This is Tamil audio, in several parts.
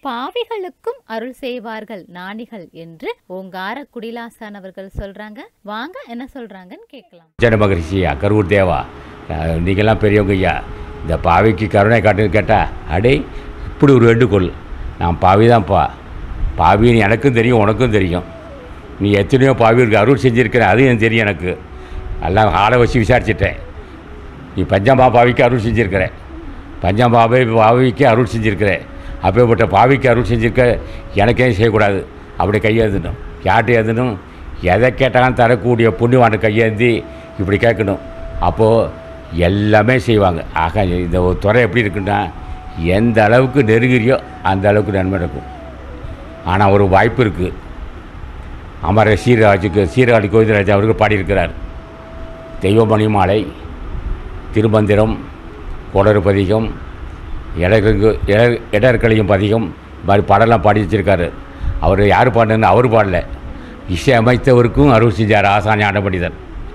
பாவிகளுக்கும் அருள் செய்வார்கள் ஞானிகள் என்று ஓங்கார குடிலாசான் அவர்கள் சொல்றாங்க வாங்க என்ன சொல்றாங்கன்னு கேட்கலாம் ஜன மகரிஷியா கரூர் தேவா அஹ் நீங்கெல்லாம் பெரியவங்க ஐயா இந்த பாவிக்கு கருணை காட்டுன்னு கேட்டா அடே இப்படி ஒரு வேண்டுகோள் நான் பாவி தான்ப்பா பாவின்னு எனக்கும் தெரியும் உனக்கும் தெரியும் நீ எத்தனையோ பாவிகளுக்கு அருள் செஞ்சுருக்கிற அது எனக்கு தெரியும் எனக்கு எல்லாம் ஆளை வச்சு விசாரிச்சிட்டேன் நீ பஞ்சாம்பா பாவிக்கு அருள் செஞ்சுருக்கிற பஞ்சாம்பாவை பாவிக்கு அருள் செஞ்சுருக்கிற அப்பேற்பட்ட பாவிக்கு அருள் செஞ்சுருக்க எனக்கே செய்யக்கூடாது அப்படி கையேந்தணும் யார்கிட்ட ஏந்தணும் எதை கேட்டாலும் தரக்கூடிய புண்ணியவான கையேந்தி இப்படி கேட்கணும் அப்போது எல்லாமே செய்வாங்க ஆக இந்த ஒரு துறை எப்படி இருக்குன்னா எந்த அளவுக்கு நெருங்குறியோ அந்த அளவுக்கு நன்மை நடக்கும் ஆனால் ஒரு வாய்ப்பு இருக்குது அமர சீரராஜுக்கு சீரராஜ் கோவிந்தராஜ் அவர்கள் பாடியிருக்கிறார் தெய்வமணி மாலை திருமந்திரம் கொடரு பதிகம் இடருக்கு இடர்களையும் பதிகம் இது மாதிரி பாடலாம் பாடி வச்சிருக்காரு அவர் யார் பாடுன்னு அவர் பாடல இசை அமைத்தவருக்கும் அருள் செஞ்சார் ஆசான் ஞான பண்டிதர்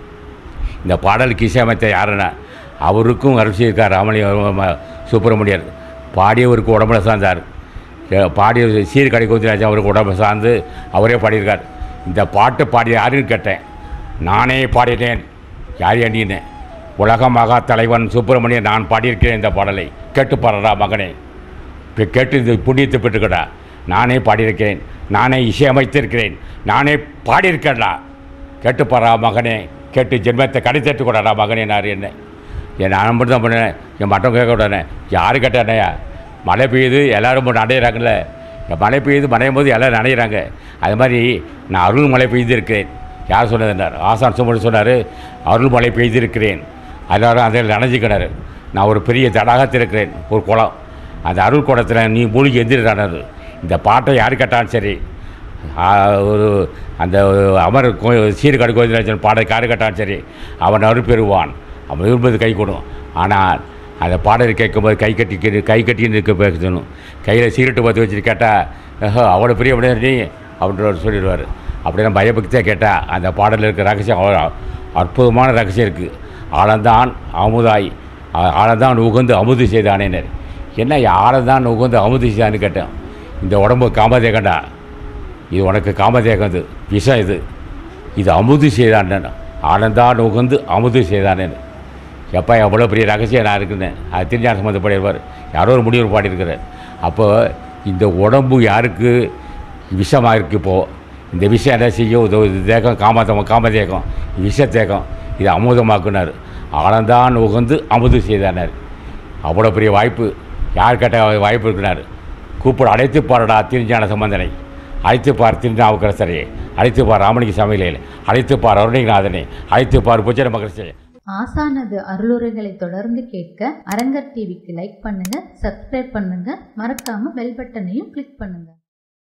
இந்த பாடலுக்கு இசை அமைத்த யாருன்னா அவருக்கும் அருள் செய்திருக்கார் ராமலிங்க ம- சுப்பிரமணியர் பாடியவருக்கு உடம்புல சார்ந்தார் எ- பாடிய சீர்கடை கோதிராஜா அவருக்கு உடம்புல சார்ந்து அவரே பாடியிருக்கார் இந்த பாட்டு பாடிய யாருன்னு கேட்டேன் நானே பாடினேன் யார் அண்டின்னு உலக மகா தலைவன் சுப்பிரமணியன் நான் பாடியிருக்கிறேன் இந்த பாடலை கேட்டு பாடுறா மகனே இப்போ கேட்டு இந்த புண்ணியத்தை பெற்றுக்கடா நானே பாடியிருக்கிறேன் நானே இசையமைத்திருக்கிறேன் நானே பாடியிருக்கேன்டா கேட்டு பாடுறா மகனே கேட்டு ஜென்மத்தை கடை தட்டு கூடாடா மகனே நான் என்ன என் நான் மட்டும் தான் பண்ணேன் என் மட்டும் கேட்க விடானே யாரு கேட்டானேயா மழை பெய்யுது எல்லாரும் போட்டு அடையிறாங்கல்ல இந்த மழை பெய்யுது மழையும் போது எல்லோரும் நனையிறாங்க அது மாதிரி நான் அருள் மழை பெய்திருக்கிறேன் யார் சொன்னதுன்னார் ஆசான் சுமன் சொன்னார் அருள் மழை பெய்திருக்கிறேன் எல்லாரும் அதில் நனைஞ்சிக்கினாரு நான் ஒரு பெரிய தடாகத்தில் இருக்கிறேன் ஒரு குளம் அந்த அருள் குளத்தில் நீ மூழ்கி எந்திரிறானது இந்த பாட்டை யார் கேட்டாலும் சரி ஆ, ஒரு அந்த அமர் கோ சீர்காடு கோவிந்தராஜன் பாடல் யார் கேட்டாலும் சரி அவன் அருள் பெறுவான் அவன் விரும்புவது கை கொடும் ஆனால் அந்த பாடலை கேட்கும்போது கை கட்டி கை கட்டின்னு இருக்க பேசணும் கையில் சீரட்டு பார்த்து வச்சுட்டு கேட்டால் "ஆஹா, அவ்வளோ பெரிய அப்படியே நீ அப்படின்ற சொல்லிடுவார் அப்படின்னா பயபக்தியாக கேட்டால் அந்த பாடலில் இருக்க ரகசியம் அவ்வளோ அற்புதமான ரகசியம் இருக்குது ஆழந்தான் அமுதாய் ஆ- ஆழந்தான் உகந்து அமுது செய்தானேனர் என்ன ஆழந்தான் உகந்து அமுது செய்தான்னு கேட்டேன் இந்த உடம்பு காமதேகண்டா இது உனக்கு காமதேகம் இது விஷம் இது இது அமுது செய்தானேன் ஆனந்தான் உகந்து அமுது செய்தானேன்னு எப்போ எவ்வளோ பெரிய ரகசியம் நான் இருக்குன்னு அது திருஞான சம்பந்த பாடியிருப்பார் யாரோ ஒரு முடிவு பாடியிருக்கிறார் அப்போ இந்த உடம்பு யாருக்கு விஷமாக இருக்குது இப்போது இந்த விஷயம் என்ன செய்யும் இது இது தேகம் காமதம் காமதேகம் விஷ தேகம் இது அமுதமாக்குனார் ஆனந்தான் உகந்து அமுது செய்தானார் அவ்வளோ பெரிய வாய்ப்பு யார் கேட்ட வாய்ப்பு இருக்கிறார் கூப்பிட அழைத்து பாருடா திருஞான சம்பந்தனை அழைத்து பார் திருநாவுக்கரசரே அழைத்து பார் ராமலிங்க சமையலே அழைத்து பார் அருணிநாதனே அழைத்து பார் புஜன மகரிஷே ஆசானது அருளுரைகளை தொடர்ந்து கேட்க அரங்கர் டிவிக்கு லைக் பண்ணுங்க சப்ஸ்கிரைப் பண்ணுங்க மறக்காம பெல் பட்டனையும் கிளிக் பண்ணுங்க